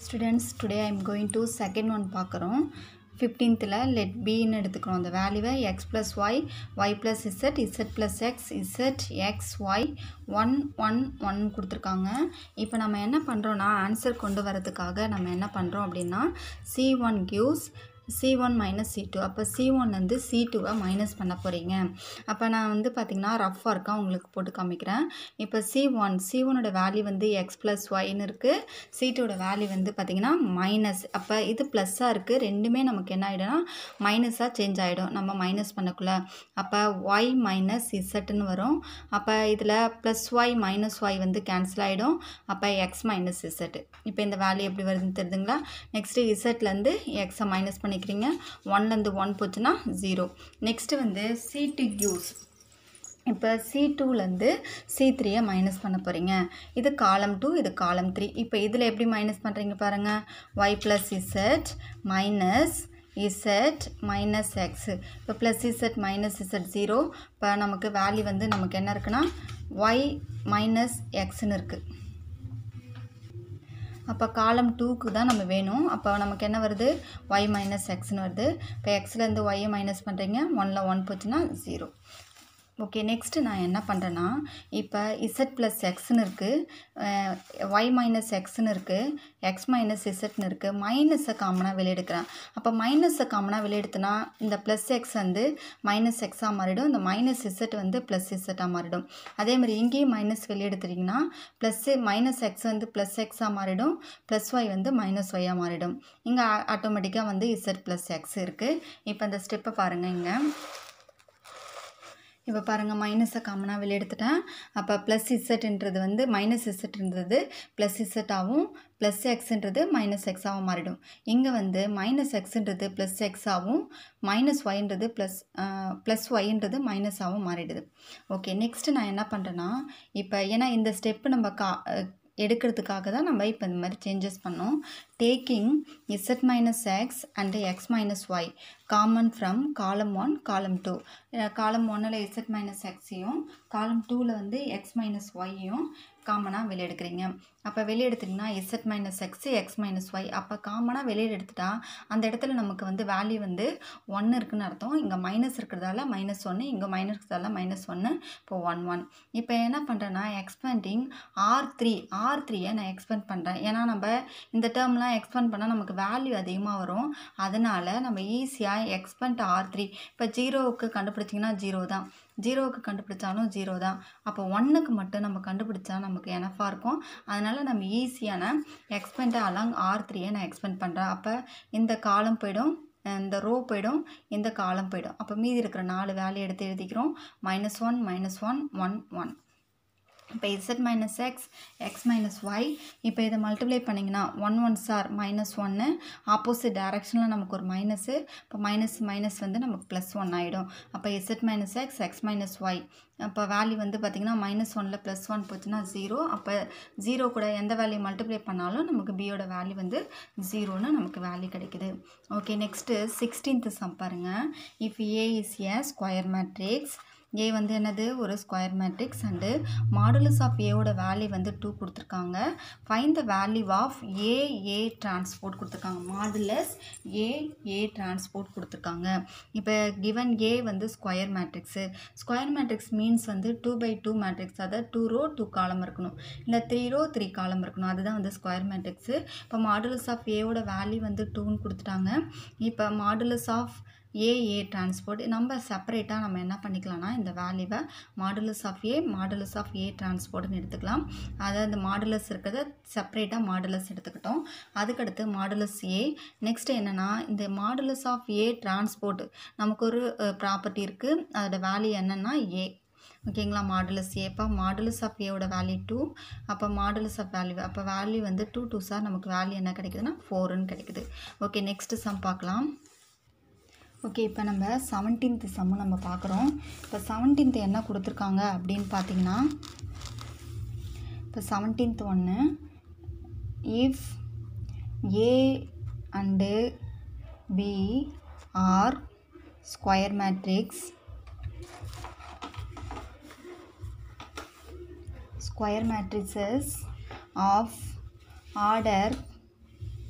students today I am going to second one பார்க்குறோம் ஃபிஃப்டீன்த்தில் let பின்னு எடுத்துக்கிறோம் அந்த வேல்யூவை x plus y y plus z z plus x z x y one one one கொடுத்துருக்காங்க இப்போ நம்ம என்ன பண்ணுறோன்னா ஆன்சர் கொண்டு வரதுக்காக நம்ம என்ன பண்ணுறோம் அப்படின்னா C one gives C one minus C two அப்போ சி ஒன் வந்து சி டூவை மைனஸ் பண்ண போகிறீங்க அப்போ நான் வந்து பார்த்திங்கன்னா ரஃப் ஒர்க்காக உங்களுக்கு போட்டு காமிக்கிறேன் இப்போ சி ஒன் சி ஒனோட வேல்யூ வந்து எக்ஸ் ப்ளஸ் ஒய்னு இருக்குது சி டூவோட வேல்யூ வந்து பார்த்திங்கன்னா மைனஸ் அப்போ இது ப்ளஸ்ஸாக இருக்குது ரெண்டுமே நமக்கு என்ன ஆகிடும்னா மைனஸாக சேஞ்ச் ஆகிடும் நம்ம மைனஸ் பண்ணக்குள்ள அப்போ ஒய் மைனஸ் இசட்டுன்னு வரும் அப்போ இதில் ப்ளஸ் ஒய் மைனஸ் ஒய் வந்து கேன்சல் ஆகிடும் அப்போ எக்ஸ் மைனஸ் இசட் இப்போ இந்த வேல்யூ எப்படி வருதுன்னு தெரியுதுங்களா நெக்ஸ்ட்டு இசட்லேருந்து எக்ஸை மைனஸ் பண்ணிக்கிறீங்க ஒன்லேருந்து ஒன் போச்சுன்னா ஜீரோ நெக்ஸ்ட்டு வந்து சி டு யூஸ் இப்போ சி டூலேருந்து சி த்ரீயை மைனஸ் பண்ண போகிறீங்க இது காலம் டூ இது காலம் த்ரீ இப்போ இதில் எப்படி மைனஸ் பண்ணுறீங்க பாருங்கள் y plus z minus z minus x இப்போ plus z minus z zero இப்போ நமக்கு வேல்யூ வந்து நமக்கு என்ன இருக்குன்னா ஒய் மைனஸ் எக்ஸ்ன்னு இருக்குது அப்போ காலம் டூக்கு தான் நம்ம வேணும் அப்போ நமக்கு என்ன வருது ஒய் மைனஸ் எக்ஸ்னு வருது இப்போ எக்ஸ்லேருந்து ஒய்யை மைனஸ் பண்ணுறீங்க ஒனில் ஒன் போச்சுன்னா ஜீரோ ஓகே நெக்ஸ்ட்டு நான் என்ன பண்ணுறேன்னா இப்போ இசட் ப்ளஸ் எக்ஸ்னு இருக்குது ஒய் மைனஸ் எக்ஸ்னு இருக்குது எக்ஸ் மைனஸ் இசட்னு இருக்குது மைனஸை காமனாக வெளியெடுக்கிறேன் அப்போ மைனஸை காமனாக வெளியெடுத்தனா இந்த ப்ளஸ் எக்ஸ் வந்து மைனஸ் எக்ஸாக மாறிடும் இந்த மைனஸ் இசட் வந்து ப்ளஸ் இசட்டாக மாறிடும் அதே மாதிரி இங்கேயும் மைனஸ் வெளியெடுத்துட்டிங்கன்னா ப்ளஸ்ஸு மைனஸ் எக்ஸ் வந்து ப்ளஸ் எக்ஸாக மாறிடும் ப்ளஸ் ஒய் வந்து மைனஸ் ஒய்யாக மாறிடும் இங்கே ஆட்டோமேட்டிக்காக வந்து இசட் ப்ளஸ் எக்ஸ் இருக்குது இப்போ இந்த ஸ்டெப்பை பாருங்கள் இங்கே இப்போ பாருங்கள் மைனஸை காமனாக வெளியே எடுத்துட்டேன் அப்போ ப்ளஸ் இசட்ன்றது வந்து மைனஸ் இசட்ன்றது ப்ளஸ் இசட்டாகவும் ப்ளஸ் எக்ஸுன்றது மைனஸ் எக்ஸாகவும் மாறிடும் இங்கே வந்து மைனஸ் எக்ஸுன்றது ப்ளஸ் எக்ஸாகவும் மைனஸ் ஒய்ன்றது ப்ளஸ் ப்ளஸ் ஒய்ன்றது மைனஸாகவும் மாறிடுது ஓகே நெக்ஸ்ட்டு நான் என்ன பண்ணுறேன்னா இப்போ ஏன்னா இந்த ஸ்டெப்பு நம்ம கா எடுக்கிறதுக்காக தான் நம்ம இப்போ இந்த மாதிரி சேஞ்சஸ் பண்ணோம் taking z minus x and x minus y common from column one column two column ஒன்னில் இசட் மைனஸ் எக்ஸையும் காலம் டூவில் வந்து எக்ஸ் மைனஸ் ஒய்யும் காமனாக வெளியே எடுக்கிறீங்க அப்போ வெளியே எடுத்திங்கன்னா z minus x x minus y அப்போ காமனாக வெளியே எடுத்துட்டா அந்த இடத்துல நமக்கு வந்து வேல்யூ வந்து ஒன்று இருக்குன்னு அர்த்தம் இங்கே மைனஸ் இருக்கிறதால மைனஸ் ஒன்று இங்கே மைனஸ் இருக்கிறதால மைனஸ் ஒன்று இப்போ ஒன் ஒன் இப்போ என்ன பண்ணுறேன்னா எக்ஸ்பேண்டிங் ஆர் த்ரீ ஆர் த்ரீயை நான் எக்ஸ்பெண்ட் பண்ணுறேன் ஏன்னா நம்ம இந்த டேர்ம்லாம் எக்ஸ்பெண்ட் பண்ணால் நமக்கு வேல்யூ அதிகமாக வரும் அதனால் நம்ம ஈஸியாக எக்ஸ்பெண்ட் ஆர் த்ரீ இப்போ ஜீரோவுக்கு கண்டுபிடிச்சிங்கன்னா ஜீரோ தான் ஜீரோவுக்கு கண்டுபிடிச்சாலும் ஜீரோ தான் அப்போ ஒன்றுக்கு மட்டும் நம்ம கண்டுபிடிச்சா நமக்கு எனஃபாக இருக்கும் அதனால் நம்ம ஈஸியான எக்ஸ்பெண்ட் அலாங் ஆர் த்ரீயை நான் எக்ஸ்பெண்ட் பண்ணுறேன் அப்போ இந்த காலம் போயிடும் இந்த ரோ போயிடும் இந்த காலம் போயிடும் அப்போ மீதி இருக்கிற நாலு வேல்யூ எடுத்து எழுதிக்கிறோம் minus one minus one one one இப்போ z minus x x minus y இப்போ இதை மல்டிப்ளை பண்ணிங்கன்னா ஒன் ஒன் சார் மைனஸ் ஒன்று ஆப்போசிட் டைரக்ஷனில் நமக்கு ஒரு மைனஸு இப்போ மைனஸ் மைனஸ் வந்து நமக்கு ப்ளஸ் ஒன் ஆகிடும் அப்போ z minus x x minus y அப்போ வேல்யூ வந்து பார்த்திங்கன்னா மைனஸ் ஒனில் ப்ளஸ் ஒன் போச்சுன்னா ஜீரோ அப்போ ஜீரோ கூட எந்த வேல்யூ மல்டிப்ளை பண்ணாலும் நமக்கு பியோட வேல்யூ வந்து ஜீரோன்னு நமக்கு வேல்யூ கிடைக்குது ஓகே நெக்ஸ்ட்டு சிக்ஸ்டீன்த்து சம் பாருங்கள் if A is a square matrix A வந்து என்னது ஒரு square matrix and modulus of ஏவோட வேல்யூ வந்து டூ கொடுத்துருக்காங்க find the value of A A transpose கொடுத்துருக்காங்க மாடுலஸ் ஏ ஏ டிரான்ஸ்போர்ட் கொடுத்துருக்காங்க இப்போ கிவன் ஏ வந்து square matrix square matrix means வந்து டூ பை டூ மேட்ரிக்ஸ் அதாவது டூ ரோ டூ காலம் இருக்கணும் இல்லை த்ரீ ரோ த்ரீ காலம் இருக்கணும் அதுதான் வந்து ஸ்கொயர் மேட்ரிக்ஸு இப்போ மாடுலஸ் ஆஃப் ஏவோட வேல்யூ வந்து டூன்னு கொடுத்துட்டாங்க இப்போ மாடுலஸ் ஆஃப் ஏஏ டிரான்ஸ்போர்ட் நம்ம செப்பரேட்டாக நம்ம என்ன பண்ணிக்கலாம்னா இந்த வேல்யூவை modulus of A modulus of A டிரான்ஸ்போர்ட்னு எடுத்துக்கலாம் அதாவது மாடுலஸ் இருக்கிறத செப்பரேட்டாக மாடுலஸ் எடுத்துக்கிட்டோம் அதுக்கடுத்து மாடுலஸ் ஏ நெக்ஸ்ட் என்னென்னா இந்த மாடுலஸ் ஆஃப் ஏ டிரான்ஸ்போர்ட் நமக்கு ஒரு ப்ராப்பர்ட்டி இருக்குது அதோட வேல்யூ என்னென்னா ஏ ஓகேங்களா மாடுலஸ் ஏப்பா மாடுலஸ் ஆஃப் ஏவோட வேல்யூ டூ அப்போ மாடுலஸ் ஆஃப் வேல்யூ அப்போ வேல்யூ வந்து டூ டூ சார் நமக்கு வேல்யூ என்ன கிடைக்குதுன்னா ஃபோருன்னு கிடைக்குது ஓகே நெக்ஸ்ட்டு சம் பார்க்கலாம் ஓகே இப்போ நம்ம செவன்டீன்த் சம்மு நம்ம பார்க்குறோம் இப்போ செவன்டீன்த் என்ன கொடுத்துருக்காங்க அப்படின்னு பார்த்தீங்கன்னா இப்போ செவன்டீன்த் ஒன்று if A and B are square matrix square matrices of order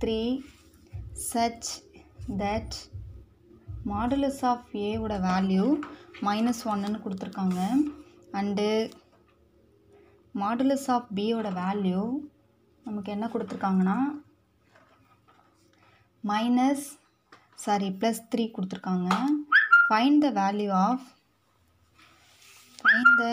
three such that modulus of ஏவோட வேல்யூ மைனஸ் ஒன்னுன்னு கொடுத்துருக்காங்க அண்டு மாடுலஸ் ஆஃப் பியோட வேல்யூ நமக்கு என்ன கொடுத்துருக்காங்கன்னா மைனஸ் சாரி ப்ளஸ் த்ரீ கொடுத்துருக்காங்க find the value of find the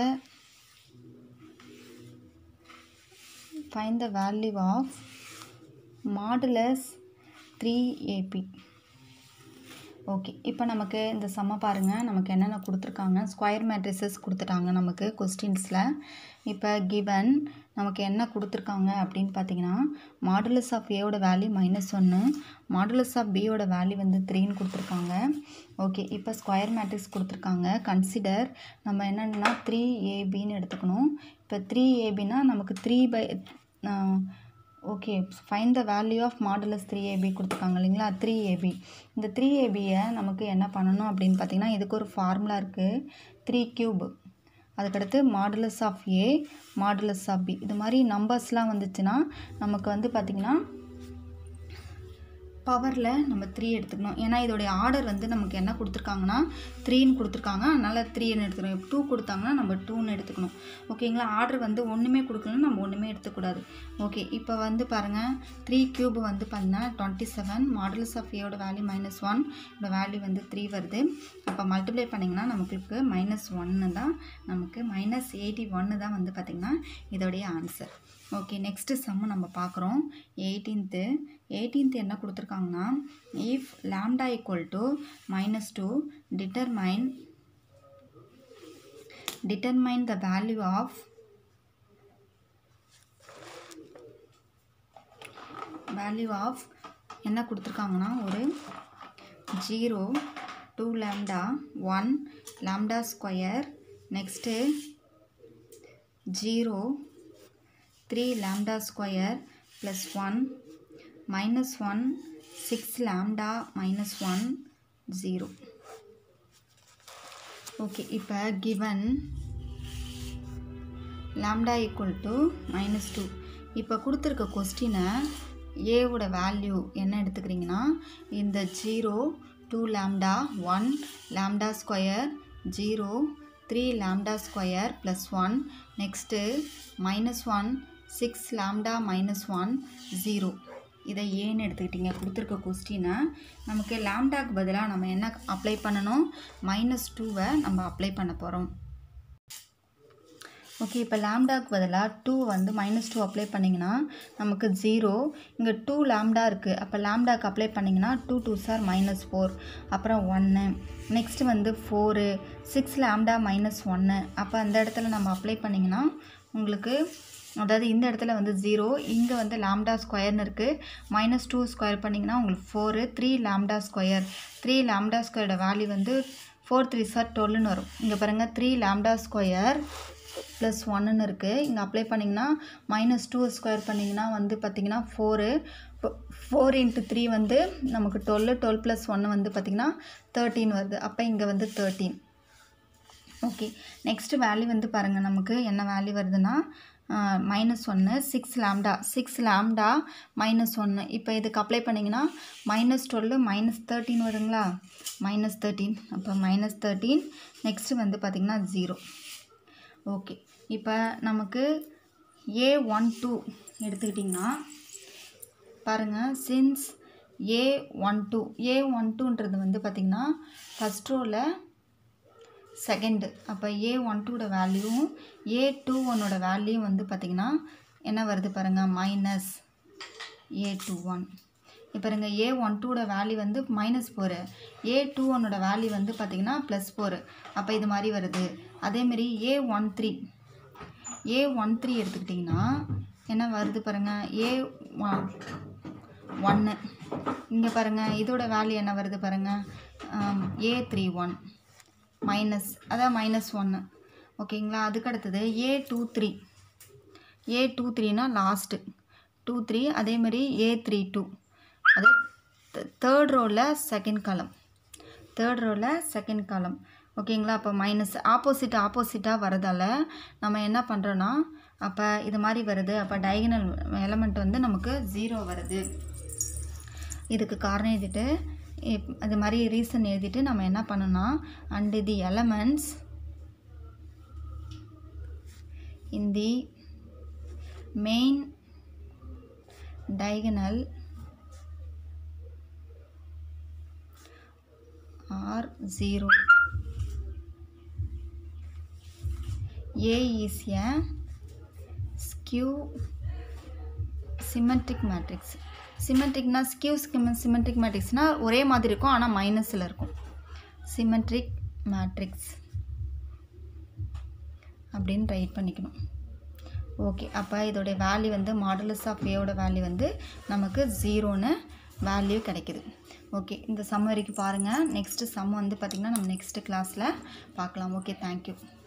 find the value of modulus three AB okay இப்போ நமக்கு இந்த சம்ம பாருங்கள் நமக்கு என்னென்ன கொடுத்துருக்காங்க ஸ்கொயர் மேட்ரிசஸ் கொடுத்துட்டாங்க நமக்கு கொஸ்டின்ஸில் இப்போ கிவன் நமக்கு என்ன கொடுத்துருக்காங்க அப்படின்னு பார்த்தீங்கன்னா மாடுலஸ் ஆஃப் ஏவோட வேல்யூ மைனஸ் ஒன்று மாடுலஸ் ஆஃப் பியோட வேல்யூ வந்து த்ரீன்னு கொடுத்துருக்காங்க ஓகே இப்போ ஸ்கொயர் மேட்ரிக்ஸ் கொடுத்துருக்காங்க கன்சிடர் நம்ம என்னென்னா த்ரீ ஏபின்னு எடுத்துக்கணும் இப்போ த்ரீ ஏபினா நமக்கு three by okay fine the value of modulus three AB கொடுத்துருக்காங்க இல்லைங்களா த்ரீ ஏபி இந்த த்ரீ ஏபியை நமக்கு என்ன பண்ணணும் அப்படின்னு பார்த்தீங்கன்னா இதுக்கு ஒரு ஃபார்முலா இருக்குது த்ரீ க்யூப் அதுக்கடுத்து modulus of A modulus of B இது மாதிரி நம்பர்ஸ்லாம் வந்துச்சுன்னா நமக்கு வந்து பார்த்திங்கன்னா பவரில் நம்ம த்ரீ எடுத்துக்கணும் ஏன்னா இதோடைய ஆர்டர் வந்து நமக்கு என்ன கொடுத்துருக்காங்கன்னா த்ரீன்னு கொடுத்துருக்காங்க அதனால் த்ரீன்னு எடுத்துக்கணும் டூ கொடுத்தாங்கன்னா நம்ம டூன்னு எடுத்துக்கணும் ஓகேங்களா ஆர்டர் வந்து ஒன்றுமே கொடுக்கலன்னா நம்ம ஒன்றுமே எடுத்துக்கூடாது ஓகே இப்போ வந்து பாருங்கள் த்ரீ க்யூப் வந்து பார்த்தீங்கன்னா டுவெண்ட்டி செவன் மாடல்ஸ் ஆஃப் ஏயோட வேல்யூ மைனஸ் ஒன் இந்த வேல்யூ வந்து த்ரீ வருது அப்போ மல்டிப்ளை பண்ணிங்கன்னா நமக்கு மைனஸ் ஒன்று தான் நமக்கு மைனஸ் எயிட்டி ஒன்று தான் வந்து பார்த்திங்கன்னா இதோடைய ஆன்சர் ஓகே நெக்ஸ்ட்டு சம்மு நம்ம பார்க்குறோம் எயிட்டீன்த்து எயிட்டீன்த் என்ன கொடுத்துருக்காங்கன்னா if lambda equal to minus two determine determine the value of value of என்ன கொடுத்துருக்காங்கன்னா ஒரு zero two lambda one lambda square next zero three lambda square plus one minus one six lambda minus one zero okay இப்போ given lambda equal to minus two இப்போ கொடுத்துருக்க கொஸ்டினை ஏவோட value என்ன எடுத்துக்கிறீங்கன்னா இந்த zero two lambda one lambda square zero three lambda square plus one next minus one six lambda minus one zero இதை ஏன்னு எடுத்துக்கிட்டிங்க கொடுத்துருக்க கொஸ்டினை நமக்கு லேம்டாக்கு பதிலாக நம்ம என்ன அப்ளை பண்ணணும் மைனஸ் டூவை நம்ம அப்ளை பண்ண போகிறோம் ஓகே இப்போ லேம்டாக்கு பதிலாக டூ வந்து மைனஸ் டூ அப்ளை பண்ணிங்கன்னா நமக்கு ஜீரோ இங்கே டூ லேம்டா இருக்குது அப்போ லேம்டாக்கு அப்ளை பண்ணிங்கன்னா two two sir minus four அப்புறம் ஒன்று நெக்ஸ்ட்டு வந்து ஃபோரு சிக்ஸ் லேம்டா மைனஸ் ஒன்று அப்போ அந்த இடத்துல நம்ம அப்ளை பண்ணிங்கன்னா உங்களுக்கு அதாவது இந்த இடத்துல வந்து ஜீரோ இங்கே வந்து லேம்டா ஸ்கொயர்னு இருக்குது மைனஸ் டூ ஸ்கொயர் பண்ணிங்கன்னா உங்களுக்கு four three lambda square three lambda ஸ்கொயரோட வேல்யூ வந்து ஃபோர் த்ரீ சார் டுவெல்னு வரும் இங்கே பாருங்கள் த்ரீ லேம்டா ஸ்கொயர் ப்ளஸ் ஒன்றுன்னு இருக்குது இங்கே அப்ளை பண்ணிங்கன்னா மைனஸ் டூ ஸ்கொயர் பண்ணிங்கன்னா வந்து பார்த்திங்கன்னா ஃபோரு ஃபோர் இன்ட்டு த்ரீ வந்து நமக்கு டுவெல் டுவெல் ப்ளஸ் ஒன்று வந்து பார்த்திங்கன்னா தேர்ட்டீன் வருது அப்போ இங்கே வந்து தேர்ட்டீன் ஓகே நெக்ஸ்ட் வேல்யூ வந்து பாருங்கள் நமக்கு என்ன வேல்யூ வருதுன்னா மைனஸ் ஒன்று six lambda six lambda minus ஒன்று இப்போ இதுக்கு அப்ளை பண்ணிங்கன்னா மைனஸ் டுவெல்லு மைனஸ் தேர்ட்டின் வருங்களா மைனஸ் தேர்ட்டீன் அப்போ மைனஸ் தேர்ட்டீன் நெக்ஸ்ட்டு வந்து பார்த்திங்கன்னா ஜீரோ ஓகே இப்போ நமக்கு ஏ ஒன் டூ எடுத்துக்கிட்டிங்கன்னா பாருங்கள் since A one two A one டூன்றது வந்து பார்த்திங்கன்னா ஃபஸ்ட் ரோவில் செகண்டு அப்போ ஏ ஒன் டூட வேல்யூவும் ஏ டூ ஒன்னோட வேல்யூ வந்து பார்த்திங்கன்னா என்ன வருது பாருங்கள் மைனஸ் ஏ டூ ஒன் இப்போ பாருங்க ஏ ஒன் டூட வேல்யூ வந்து மைனஸ் ஃபோரு ஏ டூ ஒன்னோட வேல்யூ வந்து பார்த்திங்கன்னா ப்ளஸ் ஃபோரு அப்போ இது மாதிரி வருது அதேமாரி A one three A one three எடுத்துக்கிட்டிங்கன்னா என்ன வருது பாருங்கள் ஏ ஒன்று இங்கே பாருங்கள் இதோட வேல்யூ என்ன வருது பாருங்கள் ஏ த்ரீ ஒன் மைனஸ் அதான் மைனஸ் ஒன்று ஓகேங்களா அதுக்கு அடுத்தது A two three A two த்ரீனா லாஸ்ட்டு டூ த்ரீ அதேமாதிரி ஏ த்ரீ டூ அது தேர்ட் ரோவில் செகண்ட் காலம் தேர்ட் ரோவில் செகண்ட் காலம் ஓகேங்களா அப்போ மைனஸ் ஆப்போசிட் ஆப்போசிட்டாக வரதால் நம்ம என்ன பண்ணுறோன்னா அப்போ இது மாதிரி வருது அப்போ டயகனல் எலமெண்ட் வந்து நமக்கு ஜீரோ வருது இதுக்கு காரணம் எழுதிட்டு இப்- அது மாதிரி ரீசன் எழுதிட்டு நம்ம என்ன பண்ணணும்னா and the elements in the main diagonal are 0 A is a skew symmetric matrix சிமெட்ரிக்னா ஸ்கியூ சிமெட்ரிக் மேட்ரிக்ஸ்னால் ஒரே மாதிரி இருக்கும் ஆனால் மைனஸில் இருக்கும் சிமெட்ரிக் மேட்ரிக்ஸ் அப்படின்னு ரைட் பண்ணிக்கணும் ஓகே அப்போ இதோடைய வேல்யூ வந்து மாடுலஸ் ஆஃப் ஏவோட வேல்யூ வந்து நமக்கு ஜீரோன்னு வேல்யூ கிடைக்குது ஓகே இந்த சம் வரைக்கும் பாருங்கள் நெக்ஸ்ட்டு சம் வந்து பார்த்திங்கன்னா நம்ம நெக்ஸ்ட்டு கிளாஸில் பார்க்கலாம் ஓகே தேங்க்யூ